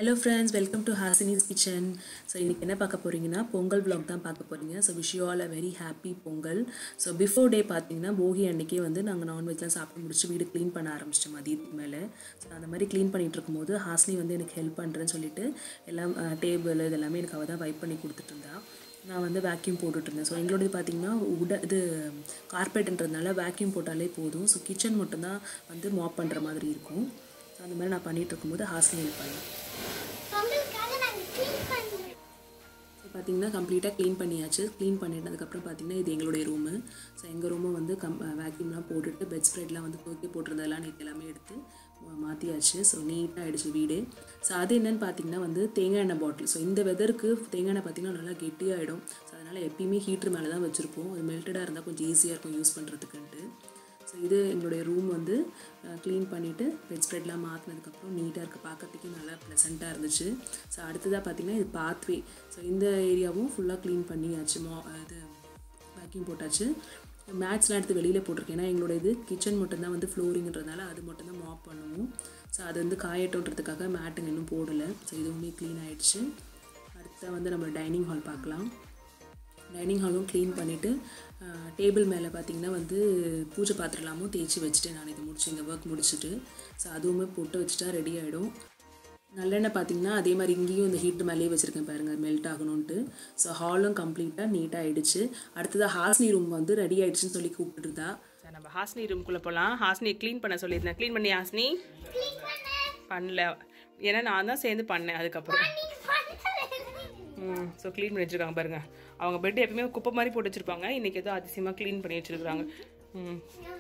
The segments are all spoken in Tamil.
Hello friends welcome to Hasini's kitchen so இன்றைக்கி என்ன பார்க்க போகிறீங்கன்னா பொங்கல் vlog தான் பார்க்க போகிறீங்க so wish you all a very happy Pongal so before day பார்த்தீங்கன்னா போகி அன்றைக்கே வந்து நாங்கள் நான்வெஜ்லாம் சாப்பிட்டு முடிச்சு வீடு க்ளீன் பண்ண ஆரம்பிச்சிட்டோம் மதியத்துக்கு மேலே ஸோ அந்த மாதிரி க்ளீன் பண்ணிட்டு இருக்கும்போது ஹாசினி வந்து எனக்கு ஹெல்ப் பண்ணுறேன்னு சொல்லிட்டு எல்லாம் டேபிள் இது எல்லாமே எனக்கு அவள் தான் வைப் பண்ணி கொடுத்துட்டு இருந்தா நான் வந்து வேக்யூம் போட்டுட்டு இருந்தேன் ஸோ எங்களோடது பார்த்தீங்கன்னா உட இது கார்பெட்ன்றதுனால வேக்யூம் போட்டாலே போதும் ஸோ கிச்சன் மட்டும்தான் வந்து மாப் பண்ணுற மாதிரி இருக்கும் ஸோ அந்த மாதிரி நான் பண்ணிகிட்டு இருக்கும்போது ஹாஸ்னி ஹெல்ப் பண்ணேன் பொங்கலுக்காக நாங்கள் க்ளீன் பண்ணுவோம் ஸோ பார்த்தீங்கன்னா கம்ப்ளீட்டாக க்ளீன் பண்ணியாச்சு க்ளீன் பண்ணிட்டதுக்கப்புறம் பார்த்தீங்கன்னா இது எங்களுடைய ரூமு ஸோ எங்கள் ரூமை வந்து கம் வேக்யூம்லாம் போட்டுட்டு பெட் ஸ்ப்ரெட்லாம் வந்து தூக்கி போட்டிருந்ததெல்லாம் நேற்று எல்லாமே எடுத்து மா- மாற்றியாச்சு ஸோ நீட்டாக ஆகிடுச்சு வீடு ஸோ அது என்னன்னு பார்த்தீங்கன்னா வந்து தேங்காய் எண்ணெய் பாட்டில் ஸோ இந்த வெதருக்கு தேங்காய் எண்ணெய் பார்த்தீங்கன்னா நல்லா கெட்டியாகிடும் ஸோ அதனால் எப்பயுமே ஹீட்ரு மேலே தான் வச்சுருப்போம் அது மெல்டடாக இருந்தால் கொஞ்சம் ஈஸியாக இருக்கும் யூஸ் பண்ணுறதுக்குன்ட்டு ஸோ இது எங்களுடைய ரூம் வந்து க்ளீன் பண்ணிவிட்டு பெட் ஸ்ப்ரெட்லாம் மாற்றினதுக்கப்புறம் நீட்டாக இருக்குது பார்க்கறதுக்கே நல்லா ப்ளசண்ட்டாக இருந்துச்சு ஸோ அடுத்ததாக பார்த்தீங்கன்னா இது பாத்வே ஸோ இந்த ஏரியாவும் ஃபுல்லாக க்ளீன் பண்ணியாச்சு மா இது வேக்யூம் போட்டாச்சு மேட்ஸ்லாம் எடுத்து வெளியில் போட்டிருக்கேன் ஏன்னா எங்களோட இது கிச்சன் மட்டும்தான் வந்து ஃப்ளோரிங்கிறதுனால அது மட்டும்தான் மாப் பண்ணுவோம் ஸோ அது வந்து காயட்டோன்றதுக்காக மேட்டுங்க இன்னும் போடலை ஸோ இதுவுமே க்ளீன் ஆயிடுச்சு அடுத்த வந்து நம்ம டைனிங் ஹால் பார்க்கலாம் டைனிங் ஹாலும் க்ளீன் பண்ணிவிட்டு டேபிள் மேலே பார்த்தீங்கன்னா வந்து பூஜை பாத்திரலாமும் தேய்ச்சி வச்சுட்டு நான் இது முடிச்சு இந்த ஒர்க் முடிச்சுட்டு ஸோ அதுவுமே போட்டு வச்சுட்டா ரெடி ஆகிடும் நல்லெண்ணெய் பார்த்தீங்கன்னா அதே மாதிரி இங்கேயும் இந்த ஹீட் மேலேயே வச்சுருக்கேன் பாருங்கள் மெல்ட் ஆகணுன்ட்டு ஸோ ஹாலும் கம்ப்ளீட்டாக நீட்டாக ஆயிடுச்சு அடுத்ததாக ஹாஸ்னி ரூம் வந்து ரெடி ஆயிடுச்சுன்னு சொல்லி கூப்பிட்டுருந்தா சரி, நம்ம ஹாஸ்னி ரூம்குள்ளே போகலாம் ஹாஸ்னி க்ளீன் பண்ண சொல்லியிருந்தேன் க்ளீன் பண்ணி ஹாஸ்னி க்ளீன் பண்ண பண்ணல ஏன்னா நான் தான் சேர்ந்து பண்ணேன் அதுக்கப்புறம் நீங்க பண்ணல ம் ஸோ க்ளீன் பண்ணி வச்சிருக்காங்க பாருங்க அவங்க பெட் எப்பயுமே குப்பை மாதிரி போட்டு வச்சிருப்பாங்க இன்னைக்கு ஏதோ அதிசயமாக க்ளீன் பண்ணி வச்சிருக்காங்க ம்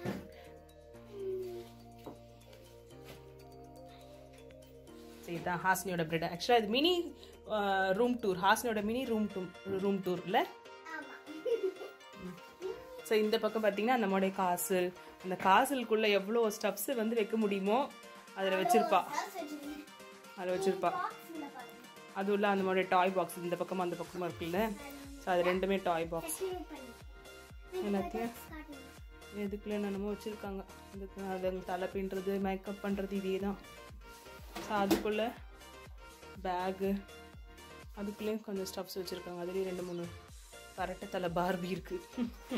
சரி இதுதான் ஹாஸ்னியோட பெட் ஆக்சுவலாக இது மினி ரூம் டூர் ஹாஸ்னியோட மினி ரூம் டூ ரூம் டூரில் ஆமா ஸோ இந்த பக்கம் பார்த்தீங்கன்னா நம்மளுடைய காசல் அந்த காசலுக்குள்ள எவ்வளோ ஸ்டப்ஸ் வந்து வைக்க முடியுமோ அதில் வச்சிருப்பா அதில் வச்சிருப்பா பாக்ஸ்ல பாருங்க அதுவும் இல்லை அந்த மாதிரி டாய் பாக்ஸ் இந்த பக்கம் அந்த பக்கமாக இருக்குல்ல ஸோ அது ரெண்டுமே டாய் பாக்ஸ் க்ளீன் பண்ணி எல்லாத்தையும் காட்டுங்க எதுக்குள்ள என்னென்னமோ வச்சுருக்காங்க அதுக்கு அது தலை பின்னுறது மேக்கப் பண்ணுறது இதே தான் ஸோ அதுக்குள்ளே பேகு அதுக்குள்ளேயும் கொஞ்சம் ஸ்டப்ஸ் வச்சுருக்காங்க அதுலேயும் ரெண்டு மூணு கரெக்டாக தலை பார்பி இருக்குது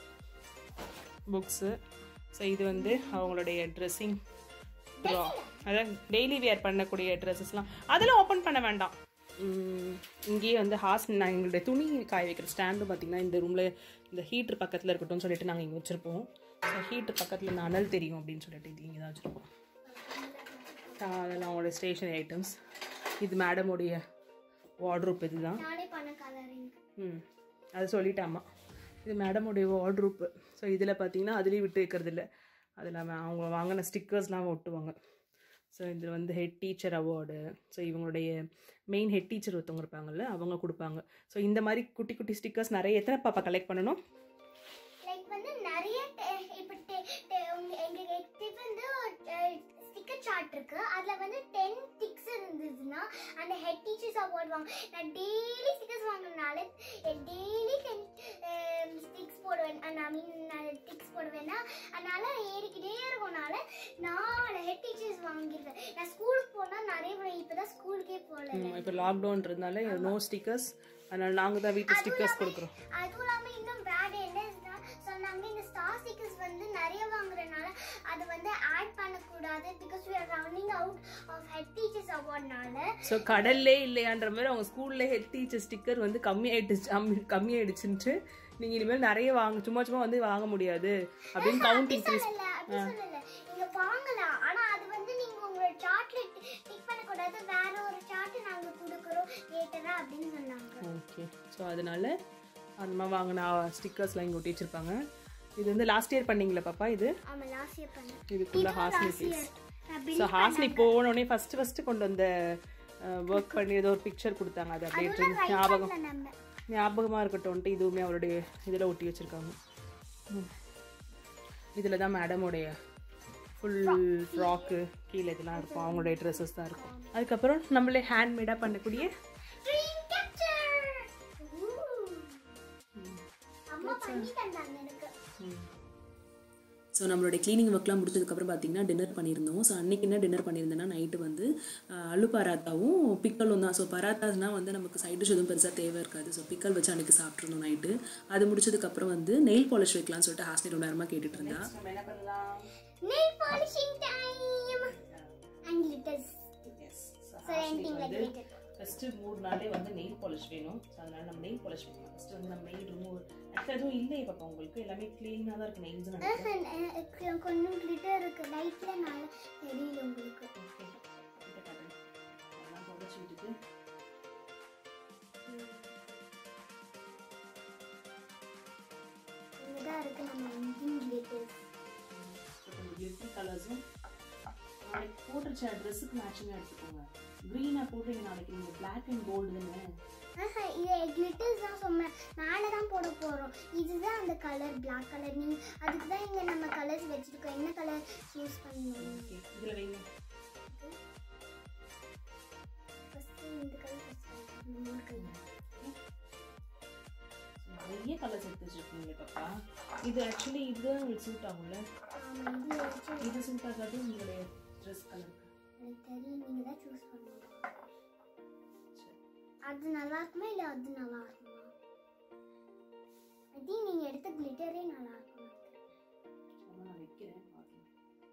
புக்ஸு ஸோ இது வந்து அவங்களுடைய ட்ரெஸ்ஸிங் ட்ரா அதான் டெய்லி வியர் பண்ணக்கூடிய ட்ரெஸ்ஸஸ்லாம் அதெல்லாம் ஓப்பன் பண்ண வேண்டாம் உம், இங்கேயே வந்து ஹாஸ் நான் எங்களுடைய துணி காய வைக்கிற ஸ்டாண்டும் பார்த்தீங்கன்னா இந்த ரூமில் இந்த ஹீட்ரு பக்கத்தில் இருக்கட்டும்னு சொல்லிட்டு நாங்கள் இங்கே வச்சுருப்போம் ஸோ ஹீட்ரு பக்கத்தில் இந்த அனல் தெரியும் அப்படின்னு சொல்லிட்டு இது இங்கே தான் வச்சுருப்போம் அதெல்லாம் அவங்களோட ஸ்டேஷனரி ஐட்டம்ஸ் இது மேடமுடைய வார்ட்ரூப் இதுதான் நானே பண்ண கலரிங் ம் அது சொல்லிட்டாமா இது மேடமுடைய வார்ட்ரூப்பு ஸோ இதில் பார்த்தீங்கன்னா அதுலேயும் விட்டு வைக்கிறது இல்லை அதில் அவங்க வாங்கின ஸ்டிக்கர்ஸ்லாம் ஒட்டுவாங்க ஸோ இதில் வந்து ஹெட் டீச்சர் அவார்டு ஸோ இவங்களுடைய மெயின் ஹெட் டீச்சர் ஒருத்தவங்க இருப்பாங்கல்ல அவங்க கொடுப்பாங்க ஸோ இந்த மாதிரி குட்டி குட்டி ஸ்டிக்கர்ஸ் நிறைய எத்தனை பாப்பா கலெக்ட் பண்ணணும் லைக் வந்து நிறைய டெ- இப்ப டெ- டெ- உங்க- எங்க எக்டிவ் வந்து ஸ்டிக்கர் சார்ட் இருக்கு அதுல வந்து டென் டிக்ஸ் இருந்ததுன்னா அந்த ஹெட் டீச்சர்ஸ் அவார்ட் வாங்க நான் டெய்லி ஸ்டிக்கர்ஸ் வாங்கினால டெய்லி டென் ஸ்டிக்ஸ் போடுவேன் ஐ மீன் நான் டிக்ஸ் போடுவேன்னா அதனால ஏறிக்கிட்டே இருக்கனால நான் ஹெட் டீச்சர்ஸ் வாங்கிடுவேன் நான் ஸ்கூலுக்கு போனா நிறைய போடுவேன் இப்பதான் ஸ்கூலுக்கே போகல இப்போ லாக்டவுன்றதுனால நோ ஸ்டிக்கர்ஸ் அதனால் நாங்கள் தான் வீட்டு ஸ்டிக்கர்ஸ் கொடுக்குறோம் அதுவும் இல்லாம இன்னும் பேட் என்ன சொன்னாங்க இந்த ஸ்டார் ஸ்டிக்கர்ஸ் வந்து நிறைய வாங்குறதுனால அது வந்து ஆட் பண்ணக்கூடாது because we are running out of head teachers அவார்ட்னால ஸோ கடல்லே இல்லையான்ற மாதிரி அவங்க ஸ்கூல்ல ஹெட் டீச்சர் ஸ்டிக்கர் வந்து கம்மியாயிடுச்சு கம்மியாயிடுச்சுன்ட்டு நீங்கள் இனிமேல் நிறைய வாங்க சும்மா சும்மா வந்து வாங்க முடியாது அப்படின்னு கவுண்ட் இன்க்ரீஸ் சொல்லல அப்படி சொல்லல நீங்க வாங்கலாம் ஆனா அது வந்து நீங்க உங்களோட சார்ட்ல டிக் பண்ணக்கூடாது வேற ஒரு சார்ட் நாங்க கொடுக்குறோம் லேட்டரா அப்படின்னு சொன்னாங்க ஓகே ஸோ அதனால அந்த மாதிரி வாங்கின ஸ்டிக்கர்ஸ்லாம் இங்கே ஒட்டி வச்சிருப்பாங்க இது வந்து லாஸ்ட் இயர் பண்ணீங்களா பாப்பா இது ஆமா லாஸ்ட் இயர் பண்ணேன் இதுக்குள்ள Hasni last fees year so Hasni போனோடனே ஃபர்ஸ்ட் ஃபர்ஸ்ட் கொண்டு வந்த ஒர்க் பண்ணி ஏதோ ஒரு பிக்சர் கொடுத்தாங்க அது அப்படியே இருந்து ஞாபகம் நம்ம ஞாபகமாக இருக்கட்டும்ன்ட்டு இதுவுமே அவருடைய இதில் ஒட்டி வச்சுருக்காங்க இதில் தான் மேடமோடைய ஃபுல் ஃப்ராக்கு கீழே இதெல்லாம் இருக்கும் அவங்களுடைய ட்ரெஸ்ஸஸ் தான் இருக்கும் அதுக்கப்புறம் நம்மளே ஹேண்ட்மேடாக பண்ணக்கூடிய ட்ரீம் கேப்சர் அம்மா பண்ணி தந்தாங்க எனக்கு ஸோ ஸோ நம்மளுடைய க்ளீனிங் ஒர்க்லாம் முடிச்சதுக்கப்புறம் பார்த்தீங்கன்னா டின்னர் பண்ணியிருந்தோம் ஸோ அன்றைக்கி என்ன டின்னர் பண்ணியிருந்தேன்னா நைட்டு வந்து ஆஹ், அலு பராத்தாவும் பிக்கலும் தான் ஸோ பராத்தாஸ்னால் வந்து நமக்கு சைட் டிஷ் எதுவும் பெருசாக தேவை இருக்காது ஸோ பிக்கல் வச்சு அன்றைக்கி சாப்பிட்ருந்தோம் நைட்டு அது முடிச்சதுக்கப்புறம் வந்து நெயில் பாலிஷ் வைக்கலாம்னு சொல்லிட்டு ஹாஸ்னி ரொம்ப நேரமாக கேட்டுட்டு இருந்தா நம்ம என்ன பண்ணலாம் nail polishing time and glitters yes so anything like glitter first மூணு நாளே வந்து நெயில் பாலிஷ் வேணும் ஸோ அதனால நம்ம நெயில் பாலிஷ் வைக்கலாம் ஃபஸ்ட்டு வந்து நம்ம நெயில் ரிமூவ் ஆக்சுவலாக எதுவும் இல்லையே பாப்பா உங்களுக்கு எல்லாமே க்ளீனாக தான் இருக்குது நெயில்ஸ் நினைக்கிறேன் அஹ், அஹ், கொஞ்சம் glitter இருக்கு லைட்ல நல்லா தெரியல உங்களுக்கு ஓகே கிட்ட காட்டுறேன் அதெல்லாம் தொடச்சி விட்டுட்டு இங்கதான் இருக்கு நம்ம இந்தியன் glitters ஸோ கொஞ்சம் கிளிட்டி கலர்ஸும் நாளைக்கு போட்டுருச்ச ட்ரெஸ்ஸுக்கு மேட்சிங்காக எடுத்துக்கோங்க க்ரீனாக போட்டுங்க நாளைக்கு நீங்கள் பிளாக் அண்ட் கோல்டு தானே ஆஹா, இது கிளிட்டர்ஸ் தான் சொன்னேன் மேலே தான் போட போகிறோம் இதுதான் அந்த கலர் Black கலர் நீ அதுக்கு தான் இங்கே நம்ம கலர்ஸ் வச்சுருக்கோம் என்ன கலர் யூஸ் பண்ணணும் ஓகே இதில் வைங்க ஃபஸ்ட்டு இந்த கலர் ஃபஸ்ட் மூணு கலர் So, நிறைய கலர்ஸ் எடுத்து வச்சுருக்கீங்களே பாப்பா இது ஆக்சுவலி இதுதான் உங்களுக்கு சூட் ஆகும்ல ஆமாம் இது வச்சு இது சூட் ஆகாது உங்களுடைய ட்ரெஸ் கலருக்கு எனக்கு தெரியும் நீங்கள் தான் சூஸ் பண்ணணும் சரி அது நல்லா இருக்குமா இல்லை அது நல்லா இருக்குமா ஐ திங்க் நீங்கள் எடுத்த கிளிட்டரே நல்லா இருக்கும் அம்மா நான் வைக்கிறேன் பார்க்கலாம்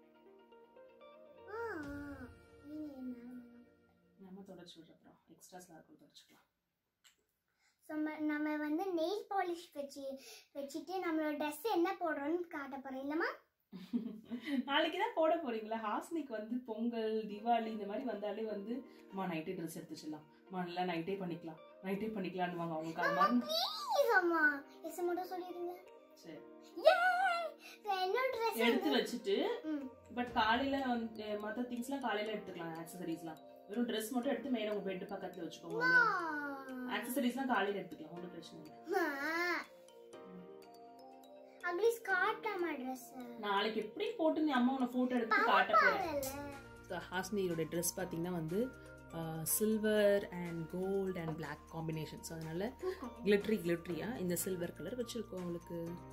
ஆ நீங்கள் என்ன நம்ம தொடச்சி விட்றோம் எக்ஸ்ட்ராஸ்லாம் இருக்கும் தொடச்சிக்கலாம் நம்ம நம்ம வந்து நெயில் பாலிஷ் வச்சு வச்சுட்டு நம்மளோட ட்ரெஸ் என்ன போடுறோன்னு காட்ட போகிறோம் இல்லைம்மா நாளைக்கு தான் போட போறீங்களா ஹாஸ்னிக்கு வந்து பொங்கல் தீபாவளி இந்த மாதிரி வந்தாலே வந்து அம்மா நைட்டே ட்ரெஸ் எடுத்து வச்சிடலாம் அம்மா நல்லா நைட்டே பண்ணிக்கலாம் நைட்டே பண்ணிக்கலாம்னு வாங்க அவங்களுக்கு அது மாதிரி ப்ளீஸ் அம்மா எஸ் மட்டும் சொல்லிடுங்க சரி என்னோட ட்ரெஸ் எடுத்து வச்சுட்டு ம் பட் காலையில வந்து மற்ற திங்ஸ்லாம் காலையில எடுத்துக்கலாம் ஆக்சசரிஸ்லாம் வெறும் ட்ரெஸ் மட்டும் எடுத்து மேலே உங்க பெட் பக்கத்துல வச்சுக்கோங்க ஆக்சசரிஸ்லாம் காலையில எடுத்துக்கலாம் ஒன்றும் பிரச்சனை இல்லை அட்லீஸ்ட் காட்டாமா ட்ரெஸ் நாளைக்கு எப்படி போட்டு நீ அம்மா உன்னை போட்டோ எடுத்து காட்ட போறேன் பரவாயில்ல ஹாஸ்னியோட ட்ரெஸ் பார்த்தீங்கன்னா வந்து silver and gold and black combination so அதனால கிளிட்ரி கிளிட்ரியாக இந்த சில்வர் கலர் வச்சுருக்கோம் உங்களுக்கு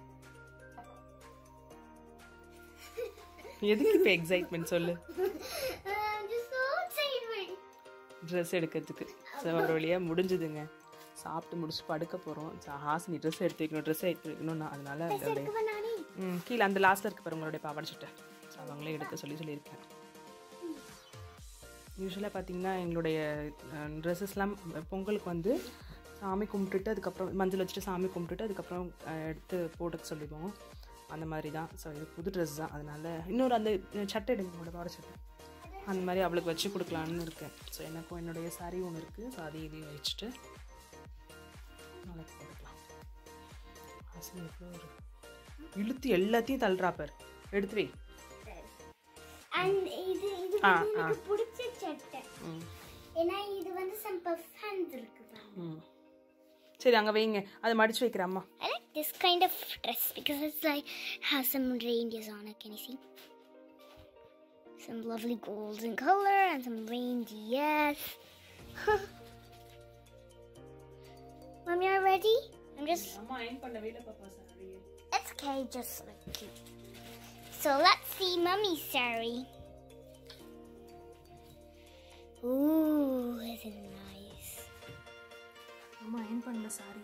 எதுக்கு இப்போ எக்ஸைட்மெண்ட் சொல்லு I'm just so excited. Dress எடுக்கிறதுக்கு ஸோ ஒரு வழியாக முடிஞ்சுதுங்க சாப்பிட்டு முடிச்சு படுக்க போகிறோம் ஹாசினி ட்ரெஸ் எடுத்து வைக்கணும் ட்ரெஸ் எடுத்து வைக்கணும் நான் அதனால அதோடைய எடுக்கவா நானே? ம் கீழே அந்த லாஸ்ட்டில் இருக்க பாரு உங்களுடைய பாவாடை சட்டை ஸோ அவங்களே எடுக்க சொல்லி சொல்லியிருக்கேன் யூஸ்வலாக பார்த்தீங்கன்னா எங்களுடைய ட்ரெஸ்ஸஸ்லாம் பொங்கலுக்கு வந்து சாமி கும்பிட்டுட்டு அதுக்கப்புறம் மஞ்சள் வச்சுட்டு சாமி கும்பிட்டுட்டு அதுக்கப்புறம் அஹ், எடுத்து போட்டுக்க சொல்லிடுவோம் அந்த மாதிரி தான் ஸோ இது புது ட்ரெஸ் தான் அதனால இன்னொரு அந்த சட்டை எடுங்க உங்களோட பாவாடை சட்டை அந்த மாதிரி அவளுக்கு வச்சு கொடுக்கலான்னு இருக்கேன் ஸோ எனக்கும் என்னுடைய saree ஒன்று இருக்குது ஸோ அதையும் இதையும் வச்சுட்டு நாளைக்கு போட்டுக்கலாம் அசல் எவ்வளோ ஒரு இழுத்து எல்லாத்தையும் தள்ளுறா பாரு எடுத்து வை And இது இது ஆ, வந்து ஆ. எனக்கு பிடிச்ச சட்டை ம் ஏன்னா இது வந்து some puff hands இருக்கு பாருங்க. ம் சரி அங்கே வைங்க அதை மடிச்சு வைக்கிறேன் அம்மா I like this kind of dress because it's like has some reindeers on it. Can you see? Some lovely golden color and some reindeers. Mom, you ready? I'm just. அம்மா அயன் பண்ண வேலை பாப்பா sorry It's okay, just look cute. So let's see Mummy's saree. Ooh, is it nice? அம்மா அயன் பண்ணல சாரி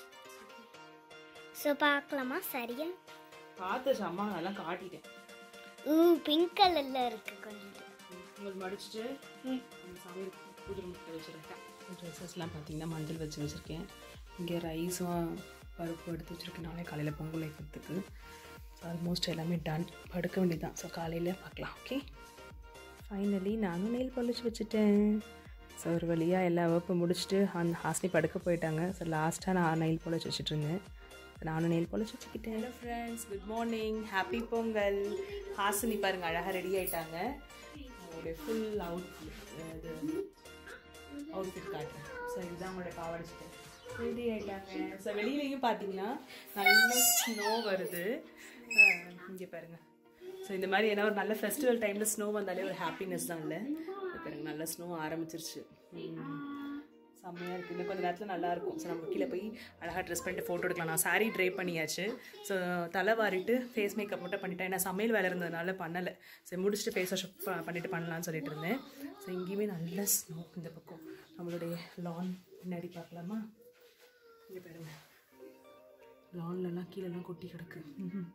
So பார்க்கலாமா சரியா பார்த்து அம்மா அதெல்லாம் காட்டிட்டேன் ஊ பிங்க் கலர்ல இருக்கு கொஞ்சம் உங்களுக்கு மடிச்சுட்டு அந்த சாமி புது முட்டை வச்சுருக்கேன் ட்ரெஸ்ஸஸ்லாம் பார்த்தீங்கன்னா மஞ்சள் வச்சு வச்சுருக்கேன் இங்கே ரைஸும் பருப்பு எடுத்து வச்சுருக்கேன் நாளை காலையில் பொங்கல் வைக்கிறதுக்கு ஸோ ஆல்மோஸ்ட் எல்லாமே டன் படுக்க வேண்டியதுதான் ஸோ காலையில் பார்க்கலாம் ஓகே ஃபைனலி நானும் நெயில் பாலிஷ் வச்சுட்டேன் ஸோ ஒரு வழியாக எல்லா ஒர்க்கும் முடிச்சுட்டு அந்த ஹாஸ்னி படுக்க போயிட்டாங்க ஸோ லாஸ்ட்டாக நான் நெயில் பாலிஷ் வச்சுட்டு இருந்தேன் நானும் நெயில் பாலிஷ் வச்சுக்கிட்டேன் hello friends good morning happy Pongal Hasini பாருங்க அழகாக ரெடி ஆயிட்டாங்க அவங்களுடைய ஃபுல் அவுட் இது அவுட்ஃபிட் காட்டுறேன் ஸோ இதுதான் அவங்களுடைய பாவாடை சட்டை ரெடி ஆயிட்டாங்க ஸோ வெளியிலையும் பார்த்தீங்கன்னா நல்ல ஸ்னோ வருது இங்கே பாருங்க ஸோ இந்த மாதிரி ஏன்னா ஒரு நல்ல ஃபெஸ்டிவல் டைமில் ஸ்னோ வந்தாலே ஒரு ஹாப்பினஸ் தான் இல்லை பாருங்க நல்ல ஸ்னோ ஆரம்பிச்சிருச்சு ஸோ செம்மையாக இருக்குது இன்னும் கொஞ்சம் நேரத்தில் நல்லா இருக்கும் ஸோ நம்ம கீழே போய் அழகாக ட்ரெஸ் பண்ணிட்டு ஃபோட்டோ எடுக்கலாம் நான் saree ட்ரை பண்ணியாச்சு ஸோ தலை வாரிட்டு ஃபேஸ் மேக்கப் மட்டும் பண்ணிட்டேன் ஏன்னா சமையல் வேலை இருந்ததுனால பண்ணலை சரி முடிச்சுட்டு ஃபேஸ் வாஷ் பண்ணிட்டு பண்ணலாம்னு சொல்லிட்டு இருந்தேன் ஸோ இங்கேயுமே நல்ல ஸ்னோ இந்த பக்கம் நம்மளுடைய லான் பின்னாடி பார்க்கலாமா இங்கே பாருங்க லான்லலாம் கீழெல்லாம் கொட்டி கிடக்கு ம்ஹும்.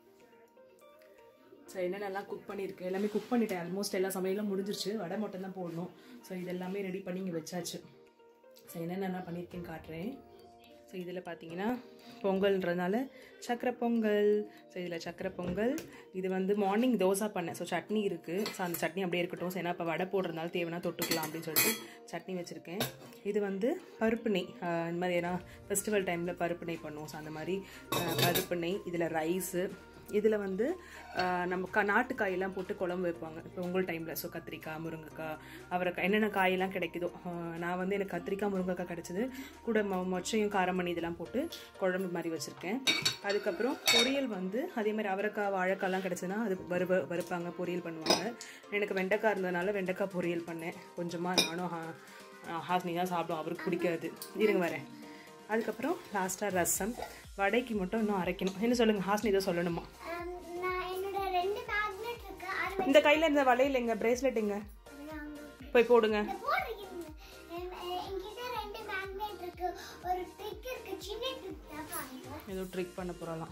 ஸோ என்னென்னலாம் குக் பண்ணியிருக்கேன் எல்லாமே குக் பண்ணிட்டேன் ஆல்மோஸ்ட் எல்லா சமையலும் முடிஞ்சிருச்சு வடை மட்டும் தான் போடணும் ஸோ இதெல்லாமே ரெடி பண்ணி இங்கே வச்சாச்சு ஸோ என்னென்னலாம் பண்ணியிருக்கேன்னு காட்டுறேன் ஸோ இதில் பார்த்தீங்கன்னா பொங்கல்ன்றதுனால சக்கரை பொங்கல் ஸோ இதில் சக்கரை பொங்கல் இது வந்து மார்னிங் தோசை பண்ணேன் ஸோ சட்னி இருக்குது ஸோ அந்த சட்னி அப்படியே இருக்கட்டும் ஸோ ஏன்னா இப்போ வடை போடுறதுனால தேவைன்னா தொட்டுக்கலாம் அப்படின்னு சொல்லிட்டு சட்னி வச்சுருக்கேன் இது வந்து பருப்பு நெய் ஆஹ் இந்த மாதிரி ஏன்னா ஃபெஸ்டிவல் டைமில் பருப்பு நெய் பண்ணுவோம் ஸோ அந்த மாதிரி ஆஹ் பருப்பு நெய் இதில் ரைஸு இதில் வந்து ஆஹ், நம்ம க நாட்டுக்காயெல்லாம் போட்டு குழம்பு வைப்பாங்க இப்போ உங்கள் டைமில் ஸோ கத்திரிக்காய் முருங்கைக்காய் அவரைக்காய் என்னென்ன காயெல்லாம் கிடைக்குதோ ஆஹ், நான் வந்து எனக்கு கத்திரிக்காய் முருங்கைக்காய் கிடச்சிது கூட மொ மொச்சையும் காரமணி இதெல்லாம் போட்டு குழம்பு மாதிரி வச்சுருக்கேன் அதுக்கப்புறம் பொரியல் வந்து அதே மாதிரி அவரைக்காய் வாழைக்காய்லாம் கிடச்சுன்னா அது வறுவ வறுப்பாங்க பொரியல் பண்ணுவாங்க எனக்கு வெண்டைக்காய் இருந்ததுனால வெண்டைக்காய் பொரியல் பண்ணேன் கொஞ்சமாக நானும் ஹா- ஹாஸ்னி தான் சாப்பிடுவோம் அவருக்கு பிடிக்காது இருங்க வரேன் அதுக்கப்புறம் லாஸ்ட்டாக ரசம் வடைக்கு மட்டும் இன்னும் அரைக்கணும் என்ன சொல்லுங்கள் ஹாஸ்னி இதை சொல்லணுமா Um, நான் என்னோட ரெண்டு மேக்னெட் இருக்கு அது இந்த கையில் இருந்த வளையல் எங்க பிரேஸ்லெட் எங்க போய் போடுங்க இந்த போடுறீங்க என்கிட்ட ரெண்டு மேக்னெட் இருக்கு ஒரு ட்ரிக் இருக்கு சின்ன ட்ரிக் தான் பாருங்க ஏதோ ட்ரிக் பண்ண போகிறலாம்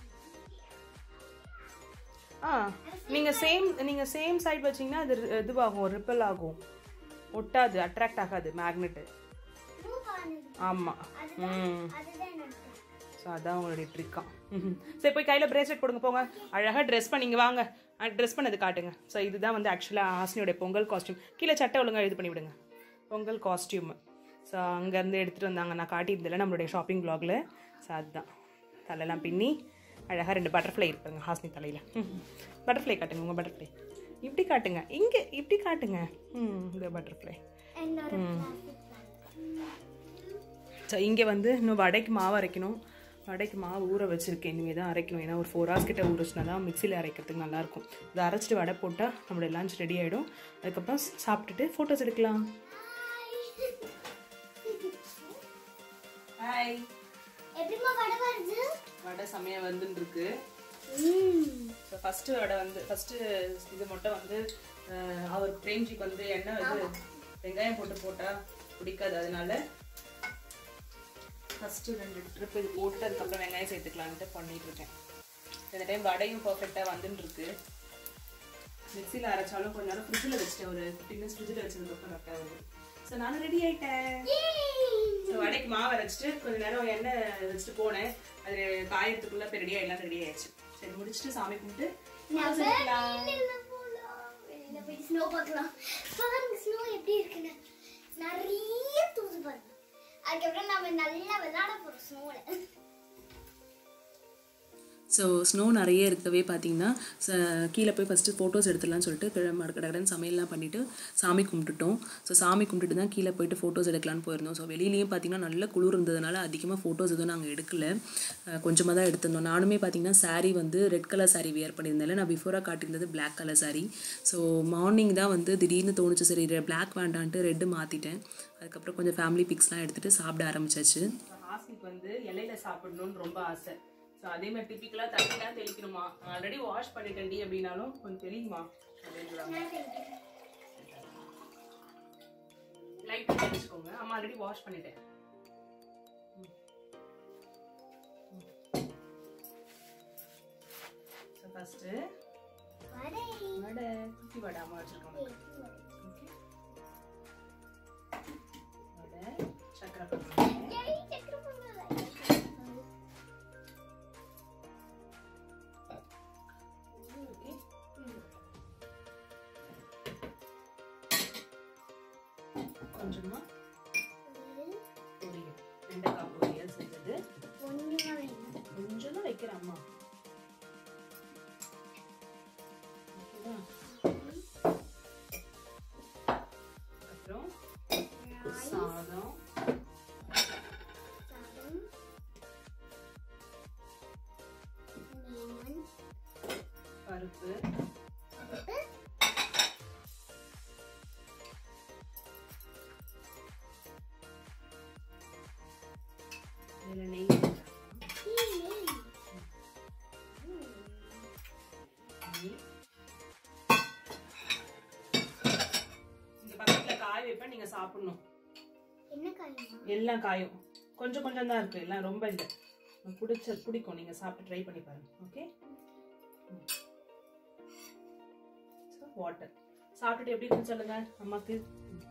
ஆ நீங்கள் சேம் நீங்கள் சேம் சைடு வச்சீங்கன்னா அது ரி- இதுவாகும் ரிப்பல் ஆகும் ஒட்டாது அட்ராக்ட் ஆகாது மேக்னெட்டு மூவ் பண்ணுது ஆமாம் ம் அதுதான் என்னோட trick. ஸோ அதான் உங்களுடைய ட்ரிக்கா சரி போய் கையில் பிரேஸ்லெட் போடுங்க போங்க அழகாக ட்ரெஸ் பண்ணிங்க வாங்க ட்ரெஸ் பண்ணது காட்டுங்க ஸோ இதுதான் வந்து ஆக்சுவலாக ஹாஸ்னியோட பொங்கல் காஸ்டியூம் கீழே சட்டை ஒழுங்கா இது பண்ணி விடுங்க பொங்கல் காஸ்டியூம் ஸோ அங்கேருந்து எடுத்துகிட்டு வந்தாங்க நான் காட்டியிருந்தேன் நம்மளுடைய ஷாப்பிங் ப்ளாகில் ஸோ அதுதான் தலையெல்லாம் பின்னி அழகாக ரெண்டு பட்டர்ஃப்ளை இருப்பாங்க ஹாஸ்னி தலையில் பட்டர்ஃப்ளை காட்டுங்க உங்கள் பட்டர்ஃப்ளை இப்படி காட்டுங்க இங்கே இப்படி காட்டுங்க ம் இந்த பட்டர்ஃப்ளை என்னோட plastic bag. ஸோ இங்கே வந்து இன்னும் வடைக்கு மாவு அரைக்கணும் வடைக்கு மாவு ஊற வச்சுருக்கேன் இனிமேல் தான் அரைக்கணும் ஏன்னா ஒரு ஃபோர் ஹவர்ஸ் கிட்ட ஊறிச்சுனா தான் மிக்சியில் அரைக்கிறதுக்கு நல்லாயிருக்கும் இதை அரைச்சிட்டு வடை போட்டால் நம்மளுடைய லஞ்ச் ரெடி ஆகிடும் அதுக்கப்புறம் சாப்பிட்டுட்டு ஃபோட்டோஸ் எடுக்கலாம் ஹாய் எப்படிம்மா வடை வருது வடை செமையாக வந்துன்னு இருக்கு ம். ஸோ ஃபஸ்ட்டு வடை வந்து ஃபஸ்ட்டு இது மட்டும் வந்து அஹ், அவர் பிரேம்ஜிக்கு வந்து எண்ணெய் இது வெங்காயம் போட்டு போட்டால் பிடிக்காது அதனால ஃபஸ்ட்டு ரெண்டு ட்ரிப் இது போட்டு அதுக்கப்புறம் வெங்காயம் சேர்த்துக்கலான்ட்டு பண்ணிட்டு இருக்கேன் இந்த டைம் வடையும் பர்ஃபெக்டாக வந்துன்னு இருக்கு மிக்சியில் அரைச்சாலும் கொஞ்ச நேரம் ஃப்ரிட்ஜில் வச்சுட்டேன் ஒரு ஃபிஃப்டின் மினிட்ஸ் ஃப்ரிட்ஜில் வச்சதுக்கப்புறம் கரெக்டாக வருது ஸோ நானும் ரெடி ஆயிட்டேன் ஸோ வடைக்கு மாவு அரைச்சிட்டு கொஞ்ச நேரம் எண்ணெய் வச்சுட்டு போனேன் அது காயத்துக்குள்ளே இப்போ ரெடி ஆகிடலாம் ரெடி ஆயிடுச்சு சரி முடிச்சுட்டு சாமி கும்பிட்டு நம்ம வெளியில போலாம். வெளியில போய் snow பார்க்கலாம். பாருங்க snow எப்படி இருக்குன்னு. நிறைய தூசு பாருங்க அதுக்கப்புறம் நம்ம நல்லா விளையாட போறோம் ஸ்னோல ஸோ ஸ்னோ நிறைய இருக்கவே பார்த்தீங்கன்னா ச- கீழே போய் ஃபஸ்ட்டு ஃபோட்டோஸ் எடுத்துடலாம்னு சொல்லிட்டு கிழமை கடகடன்னு சமையல்லாம் பண்ணிவிட்டு சாமி கும்பிட்டுட்டோம் ஸோ சாமி கும்பிட்டுட்டு தான் கீழே போயிட்டு ஃபோட்டோஸ் எடுக்கலாம்னு போயிருந்தோம் ஸோ வெளியிலையும் பார்த்தீங்கன்னா நல்ல குளிர் இருந்ததுனால அதிகமாக ஃபோட்டோஸ் எதுவும் நாங்கள் எடுக்கல கொஞ்சமாக தான் எடுத்திருந்தோம் நானுமே பார்த்தீங்கன்னா saree வந்து ரெட் கலர் saree வியர் பண்ணியிருந்தேன் நான் பிஃபோராக காட்டியிருந்தது Black colour saree so morning தான் வந்து திடீர்னு தோணுச்சு சரி Black வேண்டான்ட்டு ரெட்டு மாற்றிட்டேன் அதுக்கப்புறம் கொஞ்சம் ஃபேமிலி பிக்ஸ்லாம் எடுத்துகிட்டு சாப்பிட ஆரம்பிச்சாச்சு ஹாஸ்னிக்கு வந்து இலையில சாப்பிடணும்னு ரொம்ப ஆசை ஸோ அதே மாதிரி டிப்பிக்கலாக தண்ணிலாம் தெளிக்கணுமா ஆல்ரெடி வாஷ் பண்ணிட்டேன்டி அப்படின்னாலும் கொஞ்சம் தெளிக்குமா அப்படின்றாங்க லைட்டாக தெளிச்சுக்கோங்க அம்மா ஆல்ரெடி வாஷ் பண்ணிட்டேன் ஸோ ஃபஸ்ட்டு வடை வடை குட்டி வடை அம்மா வச்சுருக்கோங்க வடை சக்கரை பொங்கல் ஏய், சக்கரை பொங்கல். ஓகே கொஞ்சமா பொரியல் வெண்டைக்காய் பொரியல் செஞ்சது கொஞ்சமா வேணும். கொஞ்சம் தான் வைக்கிறேன் அம்மா ஓகேவா அப்புறம் சாதம் சாதம். லெமன். பருப்பு பருப்பு. வைப்பேன் நீங்க சாப்பிடணும் என்ன காயுமா எல்லாம் காயும் கொஞ்சம் கொஞ்சம் தான் இருக்கு எல்லாம் ரொம்ப இல்லை உங்களுக்கு பிடிச்ச பிடிக்கும் நீங்க சாப்பிட்டு ட்ரை பண்ணி பாருங்க ஓகே வாட்டர் சாப்பிட்டுட்டு எப்படி இருக்குன்னு சொல்லுங்க அம்மாக்கு ம்.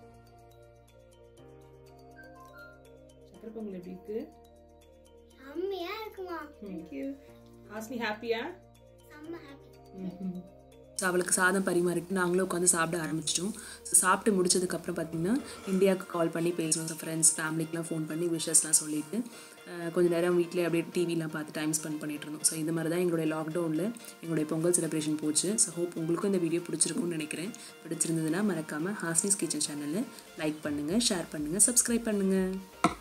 சக்கரை பொங்கல் எப்படி இருக்கு செம்மையா இருக்குமா தேங்க்யூ ஹாஸ்னி ஹாப்பியா செம்ம ஹாப்பி ஸோ அவளுக்கு சாதம் பரிமாறிட்டு நாங்களும் உட்காந்து சாப்பிட ஆரம்பிச்சிட்டோம் ஸோ சாப்பிட்டு முடிச்சதுக்கப்புறம் பார்த்தீங்கன்னா இந்தியாவுக்கு கால் பண்ணி பேசுவோம் ஃப்ரெண்ட்ஸ் ஃபேமிலிக்கெலாம் ஃபோன் பண்ணி விஷஸ்லாம் சொல்லிட்டு அஹ், கொஞ்ச நேரம் வீட்டிலே அப்படியே டிவிலாம் பார்த்து டைம் ஸ்பெண்ட் பண்ணிட்டு இருந்தோம் ஸோ இந்த மாதிரி தான் எங்களுடைய லாக்டவுனில் எங்களுடைய பொங்கல் செலிப்ரேஷன் போச்சு ஸோ ஹோப் உங்களுக்கும் இந்த வீடியோ பிடிச்சிருக்கும்னு நினைக்கிறேன் பிடிச்சிருந்ததுன்னா மறக்காமல் ஹாஸ்னிஸ் கிச்சன் சேனலை லைக் பண்ணுங்கள் ஷேர் பண்ணுங்கள் சப்ஸ்கிரைப் பண்ணுங்கள்